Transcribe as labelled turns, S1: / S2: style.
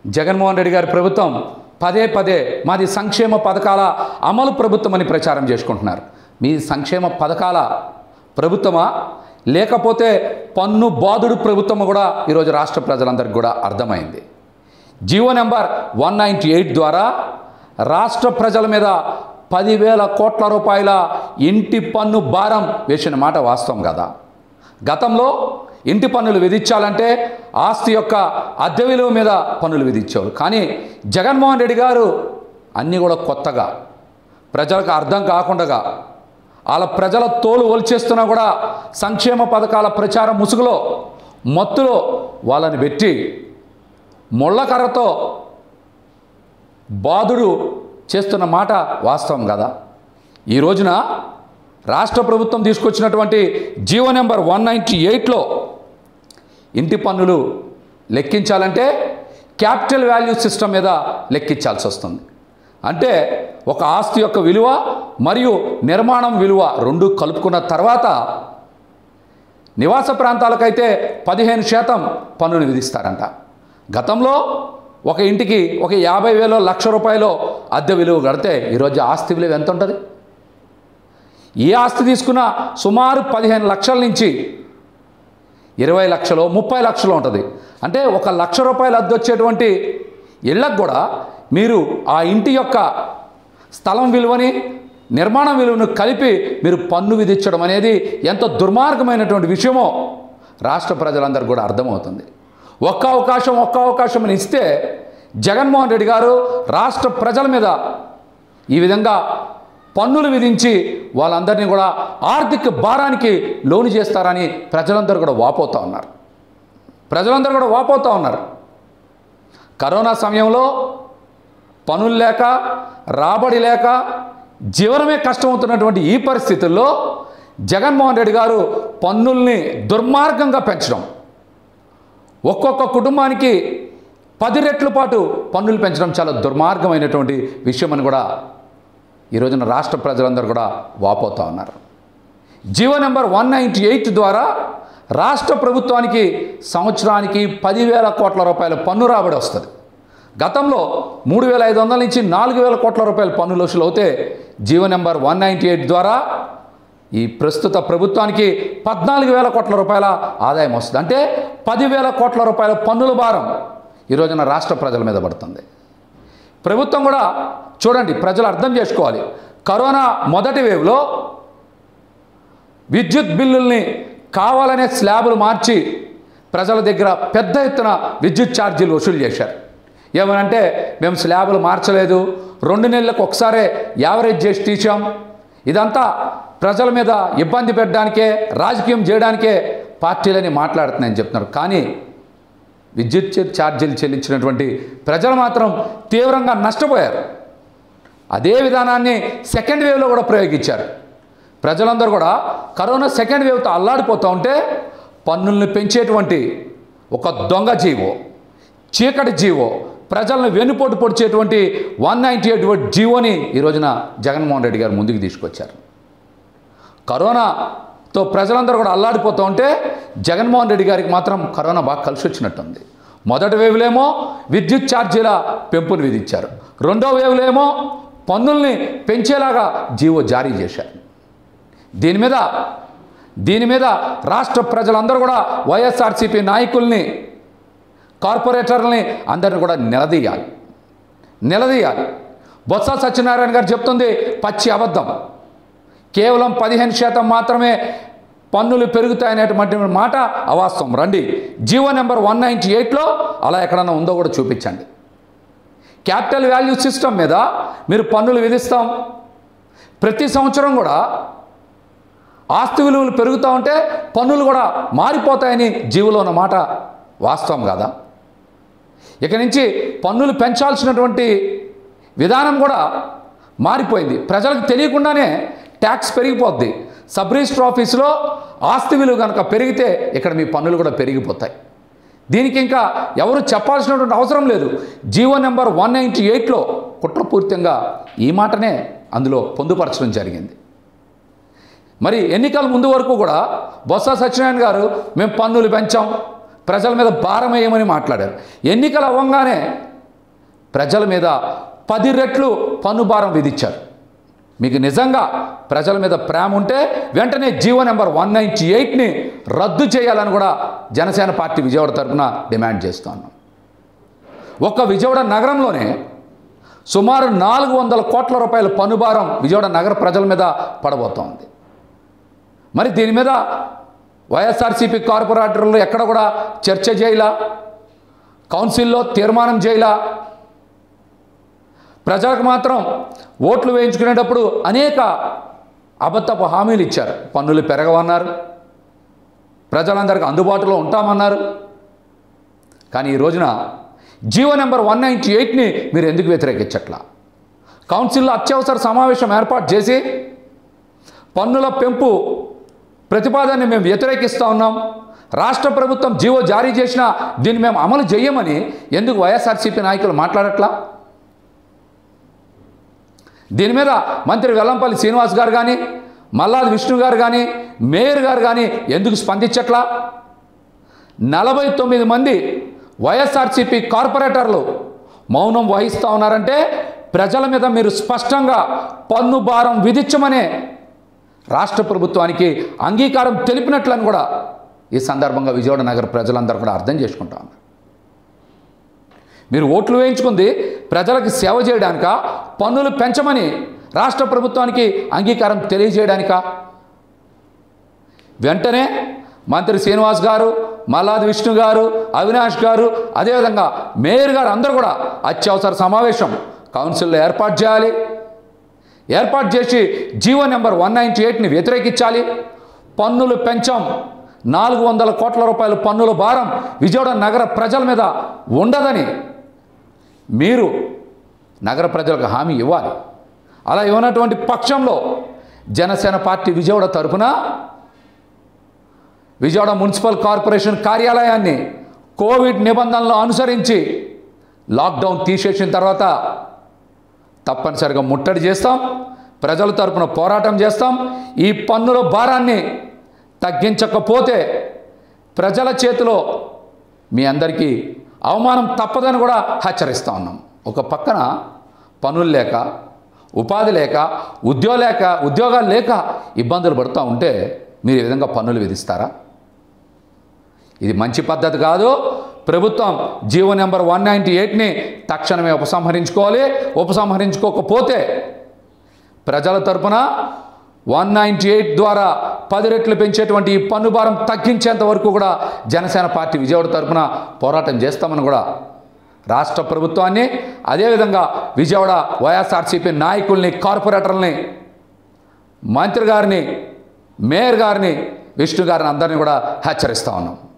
S1: జగన్మోహన్ రెడ్డి గారి ప్రభుత్వం పదే పదే మాది సంక్షేమ పథకాల అమలు ప్రభుత్వం అని ప్రచారం చేసుకుంటున్నారు మీ సంక్షేమ పథకాల ప్రభుత్వమా లేకపోతే పన్ను బాదుడు ప్రభుత్వము కూడా ఈరోజు రాష్ట్ర ప్రజలందరికీ కూడా అర్థమైంది GO number one ninety eight ద్వారా రాష్ట్ర ప్రజల మీద పదివేల కోట్ల రూపాయల ఇంటి పన్ను భారం వేసిన మాట వాస్తవం కదా గతంలో ఇంటి పన్నులు విధించాలంటే ఆస్తి యొక్క అద్దె విలువ మీద పన్నులు విధించేవారు కానీ జగన్మోహన్ రెడ్డి గారు అన్నీ కూడా కొత్తగా ప్రజలకు అర్థం కాకుండా వాళ్ళ ప్రజల తోలు ఒలిచేస్తున్నా కూడా సంక్షేమ పథకాల ప్రచారం ముసుగులో మత్తులో వాళ్ళని పెట్టి ముళ్ళకర్రతో బాధుడు చేస్తున్న మాట వాస్తవం కదా ఈ రోజున రాష్ట్ర ప్రభుత్వం తీసుకొచ్చినటువంటి జీవో నెంబర్ వన్ నైంటీ ఎయిట్లో ఇంటి పన్నులు లెక్కించాలంటే క్యాపిటల్ వాల్యూ సిస్టమ్ మీద లెక్కించాల్సి వస్తుంది అంటే ఒక ఆస్తి యొక్క విలువ మరియు నిర్మాణం విలువ రెండు కలుపుకున్న తర్వాత నివాస ప్రాంతాలకైతే పదిహేను శాతం పన్నును విధిస్తారంట గతంలో ఒక ఇంటికి ఒక యాభై వేలో లక్ష రూపాయలు అద్దె విలువ కడితే ఈరోజు ఆస్తి విలువ ఎంత ఉంటుంది ఏ ఆస్తి తీసుకున్నా సుమారు పదిహేను లక్షల నుంచి ఇరవై లక్షలు ముప్పై లక్షలు ఉంటుంది అంటే ఒక లక్ష రూపాయలు అద్దె వచ్చేటువంటి ఇళ్ళకు కూడా మీరు ఆ ఇంటి యొక్క స్థలం విలువని నిర్మాణ విలువను కలిపి మీరు పన్ను విధించడం అనేది ఎంత దుర్మార్గమైనటువంటి విషయమో రాష్ట్ర ప్రజలందరికీ కూడా అర్థమవుతుంది ఒక్క అవకాశం ఒక్క అవకాశం అని ఇస్తే జగన్మోహన్ రెడ్డి గారు రాష్ట్ర ప్రజల మీద ఈ విధంగా పన్నులు విధించి వాళ్ళందరినీ కూడా ఆర్థిక భారానికి లోను చేస్తారని ప్రజలందరూ కూడా వాపోతూ ఉన్నారు ప్రజలందరూ కూడా వాపోతూ ఉన్నారు కరోనా సమయంలో పనులు లేక రాబడి లేక జీవనమే కష్టమవుతున్నటువంటి ఈ పరిస్థితుల్లో జగన్మోహన్ రెడ్డి గారు పన్నుల్ని దుర్మార్గంగా పెంచడం ఒక్కొక్క కుటుంబానికి పది రెట్ల పాటు పన్నులు పెంచడం చాలా దుర్మార్గమైనటువంటి విషయం అని కూడా ఈ రోజున రాష్ట్ర ప్రజలందరూ కూడా వాపోతూ ఉన్నారు GO number one ninety eight ద్వారా రాష్ట్ర ప్రభుత్వానికి సంవత్సరానికి పదివేల కోట్ల రూపాయల పన్ను రాబడి వస్తుంది గతంలో మూడు వేల ఐదు వందల నుంచి నాలుగు వేల కోట్ల రూపాయల పన్నులు వసూలు అవుతే GO number one ninety eight ద్వారా ఈ ప్రస్తుత ప్రభుత్వానికి పద్నాలుగు వేల కోట్ల రూపాయల ఆదాయం వస్తుంది అంటే పదివేల కోట్ల రూపాయల పన్నుల భారం ఈ రోజున రాష్ట్ర ప్రజల మీద పడుతుంది ప్రభుత్వం కూడా చూడండి ప్రజలు అర్థం చేసుకోవాలి కరోనా మొదటి వేవ్లో విద్యుత్ బిల్లుల్ని కావాలనే స్లాబులు మార్చి ప్రజల దగ్గర పెద్ద ఎత్తున విద్యుత్ ఛార్జీలు వసూలు చేశారు ఏమనంటే మేము స్లాబులు మార్చలేదు రెండు నెలలకు ఒకసారే యావరేజ్ చేసి తీసాం ఇదంతా ప్రజల మీద ఇబ్బంది పెట్టడానికే రాజకీయం చేయడానికే పార్టీలని మాట్లాడుతున్నాయని చెప్తున్నారు కానీ విద్యుత్ ఛ- ఛార్జీలు చెల్లించినటువంటి ప్రజలు మాత్రం తీవ్రంగా నష్టపోయారు అదే విధానాన్ని సెకండ్ వేవ్లో కూడా ప్రయోగించారు ప్రజలందరూ కూడా కరోనా సెకండ్ వేవ్తో అల్లాడిపోతూ ఉంటే పన్నుల్ని పెంచేటువంటి ఒక దొంగ జీవో చీకటి జీవో ప్రజలను వెన్నుపోటు పొడిచేటువంటి వన్ నైంటీ ఎయిట్ జీవోని ఈ రోజున జగన్మోహన్ రెడ్డి గారు ముందుకు తీసుకొచ్చారు కరోనాతో ప్రజలందరూ కూడా అల్లాడిపోతూ ఉంటే జగన్మోహన్ రెడ్డి గారికి మాత్రం కరోనా బాగా కలిసి వచ్చినట్టుంది మొదటి వేవులేమో విద్యుత్ ఛార్జీల పెంపును విధించారు రెండో వేవులేమో పన్నుల్ని పెంచేలాగా జీవో జారీ చేశారు దీని మీద దీని మీద రాష్ట్ర ప్రజలందరూ కూడా వైఎస్ఆర్సీపీ నాయకుల్ని కార్పొరేటర్లని అందరిని కూడా నిలదీయాలి నిలదీయాలి బొత్స సత్యనారాయణ గారు చెప్తుంది పచ్చి అబద్ధం కేవలం పదిహేను శాతం మాత్రమే పన్నులు పెరుగుతాయనేటువంటి మాట అవాస్తవం రండి జీవో నెంబర్ వన్ నైంటీ ఎయిట్లో అలా ఎక్కడన్నా ఉందో కూడా చూపించండి క్యాపిటల్ వాల్యూ సిస్టమ్ మీద మీరు పన్నులు విధిస్తాం ప్రతి సంవత్సరం కూడా ఆస్తి విలువలు పెరుగుతూ ఉంటే పన్నులు కూడా మారిపోతాయని జీవులో ఉన్న మాట వాస్తవం కాదా ఇక నుంచి పన్నులు పెంచాల్సినటువంటి విధానం కూడా మారిపోయింది ప్రజలకు తెలియకుండానే ట్యాక్స్ పెరిగిపోద్ది సబ్ రిజిస్టర్ ఆఫీసులో ఆస్తి విలువ కనుక పెరిగితే ఇక్కడ మీ పన్నులు కూడా పెరిగిపోతాయి దీనికి ఇంకా ఎవరు చెప్పాల్సినటువంటి అవసరం లేదు జీవో నెంబర్ వన్ నైంటీ ఎయిట్లో కుట్రపూరితంగా ఈ మాటనే అందులో పొందుపరచడం జరిగింది మరి ఎన్నికల ముందు వరకు కూడా బొత్స సత్యనారాయణ గారు మేము పన్నులు పెంచాం ప్రజల మీద భారం వేయమని మాట్లాడారు ఎన్నికలు అవ్వగానే ప్రజల మీద పది రెట్లు పన్ను భారం విధించారు మీకు నిజంగా ప్రజల మీద ప్రేమ ఉంటే వెంటనే జీవో నెంబర్ వన్ నైంటీ ఎయిట్ని రద్దు చేయాలని కూడా జనసేన పార్టీ విజయవాడ తరఫున డిమాండ్ చేస్తూ ఉన్నాం ఒక్క విజయవాడ నగరంలోనే సుమారు నాలుగు వందల కోట్ల రూపాయల పన్నుభారం విజయవాడ నగర ప్రజల మీద పడబోతోంది మరి దీని మీద వైఎస్ఆర్సీపీ కార్పొరేటర్లు ఎక్కడ కూడా చర్చ చేయలా కౌన్సిల్లో తీర్మానం చేయలా ప్రజలకు మాత్రం ఓట్లు వేయించుకునేటప్పుడు అనేక అబద్ధపు హామీలు ఇచ్చారు పన్నులు పెరగవన్నారు ప్రజలందరికీ అందుబాటులో ఉంటామన్నారు కానీ ఈ రోజున జీవో నెంబర్ వన్ నైంటీ ఎయిట్ని మీరు ఎందుకు వ్యతిరేకించట్లా కౌన్సిల్లో అత్యవసర సమావేశం ఏర్పాటు చేసి పన్నుల పెంపు ప్రతిపాదనని మేము వ్యతిరేకిస్తూ ఉన్నాం రాష్ట్ర ప్రభుత్వం జీవో జారీ చేసినా దీన్ని మేము అమలు చేయమని ఎందుకు వైఎస్ఆర్సీపీ నాయకులు మాట్లాడట్లా దీని మీద మంత్రి వెల్లంపల్లి శ్రీనివాస్ గారు కానీ మల్లాది విష్ణు గారు కానీ మేయర్ గారు కానీ ఎందుకు స్పందించట్లా నలభై తొమ్మిది మంది వైఎస్ఆర్సీపీ కార్పొరేటర్లు మౌనం వహిస్తూ ఉన్నారంటే ప్రజల మీద మీరు స్పష్టంగా పన్ను భారం విధించమనే రాష్ట్ర ప్రభుత్వానికి అంగీకారం తెలిపినట్లని కూడా ఈ సందర్భంగా విజయవాడ నగర ప్రజలందరూ కూడా అర్థం చేసుకుంటా ఉన్నారు మీరు ఓట్లు వేయించుకుంది ప్రజలకు సేవ చేయడానిక పన్నులు పెంచమని రాష్ట్ర ప్రభుత్వానికి అంగీకారం తెలియజేయడానికా వెంటనే మంత్రి శ్రీనివాస్ గారు మల్లాది విష్ణు గారు అవినాష్ గారు అదేవిధంగా మేయర్ గారు అందరూ కూడా అత్యవసర సమావేశం కౌన్సిల్లో ఏర్పాటు చేయాలి ఏర్పాటు చేసి జీవో నెంబర్ వన్ నైంటీ ఎయిట్ని వ్యతిరేకించాలి పన్నులు పెంచాం నాలుగు వందల కోట్ల రూపాయల పన్నుల భారం విజయవాడ నగర ప్రజల మీద ఉండదని మీరు నగర ప్రజలకు హామీ ఇవ్వాలి అలా ఇవ్వనటువంటి పక్షంలో జనసేన పార్టీ విజయవాడ తరపున విజయవాడ మున్సిపల్ కార్పొరేషన్ కార్యాలయాన్ని కోవిడ్ నిబంధనలు అనుసరించి లాక్డౌన్ తీసేసిన తర్వాత తప్పనిసరిగా ముట్టడి చేస్తాం ప్రజల తరపున పోరాటం చేస్తాం ఈ పన్నుల భారాన్ని తగ్గించకపోతే ప్రజల చేతిలో మీ అందరికీ అవమానం తప్పదని కూడా హెచ్చరిస్తూ ఉన్నాం ఒక పక్కన పనులు లేక ఉపాధి లేక ఉద్యోగ లేక ఉద్యోగాలు లేక ఇబ్బందులు పడుతూ ఉంటే మీరు ఈ విధంగా పన్నులు విధిస్తారా ఇది మంచి పద్ధతి కాదు ప్రభుత్వం జీవో నెంబర్ వన్ నైంటీ ఎయిట్ని తక్షణమే ఉపసంహరించుకోవాలి ఉపసంహరించుకోకపోతే ప్రజల తరపున వన్ నైంటీ ఎయిట్ ద్వారా పది రెట్లు పెంచేటువంటి ఈ పన్ను భారం తగ్గించేంత వరకు కూడా జనసేన పార్టీ విజయవాడ తరపున పోరాటం చేస్తామని కూడా రాష్ట్ర ప్రభుత్వాన్ని అదేవిధంగా విజయవాడ వైఎస్ఆర్సీపీ నాయకుల్ని కార్పొరేటర్లని మంత్రి గారిని మేయర్ గారిని విష్ణు గారిని అందరినీ కూడా హెచ్చరిస్తా ఉన్నాం